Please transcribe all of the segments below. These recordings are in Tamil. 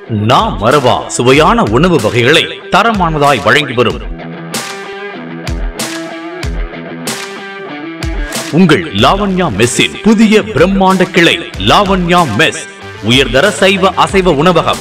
நாம் மறவா சுவையான உணவு வகைகளை தரமானதாய் வழங்கி வரும் உங்கள் லாவண்யா மெஸ்ஸின் புதிய பிரம்மாண்ட கிளை லாவண்யா மெஸ் உயர்தர சைவ அசைவ உணவகம்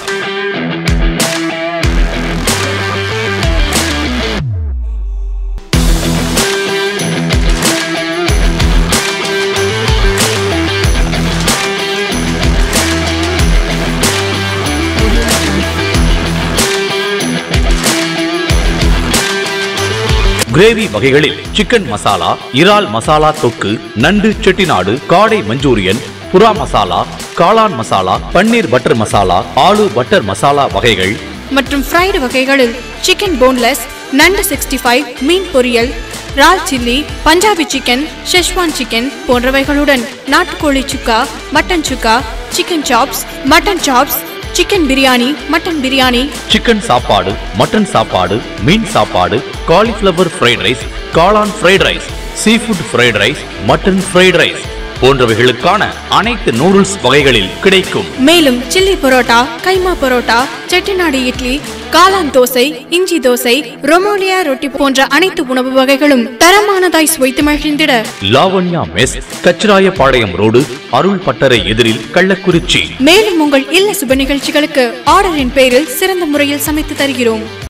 கிரேவி வகைகளில் சிக்கன் மசாலா இறால் மசாலா தொக்கு நண்டு செட்டிநாடு காடை மஞ்சூரியன் புறா மசாலா காளான் மசாலா பன்னீர் பட்டர் மசாலா ஆலு பட்டர் மசாலா வகைகள் மற்றும் ஃப்ரைடு வகைகளில் சிக்கன் போன்லெஸ் நண்டு சிக்ஸ்டி ஃபைவ் மீன் பொரியல் ரால் chilli Punjabi chicken Schezwan chicken போன்றவைகளுடன் நாட்டுக்கோழி sukka mutton sukka chicken chops mutton chops chicken biryani mutton biryani chicken சாப்பாடு மட்டன் சாப்பாடு மீன் சாப்பாடு காலிஃப்ளவர் ஃப்ரைட் ரைஸ் காளான் fried rice seafood fried rice mutton fried rice போன்றவைகளுக்கான அனைத்து நூடுல்ஸ் வகைகளில் கிடைக்கும் மேலும் சில்லி பரோட்டா கைமா பரோட்டா செட்டிநாடு இட்லி காளான் தோசை இஞ்சி தோசை ரொமோலியா ரொட்டி போன்ற அனைத்து உணவு வகைகளும் தரமானதாய் சுவைத்து மகிழ்ந்திட லாவண்யா மெஸ் கச்சிராயபாளையம் ரோடு அருள் பட்டறை எதிரில் கள்ளக்குறிச்சி மேலும் உங்கள் இல்ல சுப நிகழ்ச்சிகளுக்கு ஆர்டரின் பேரில் சிறந்த முறையில் சமைத்து தருகிறோம்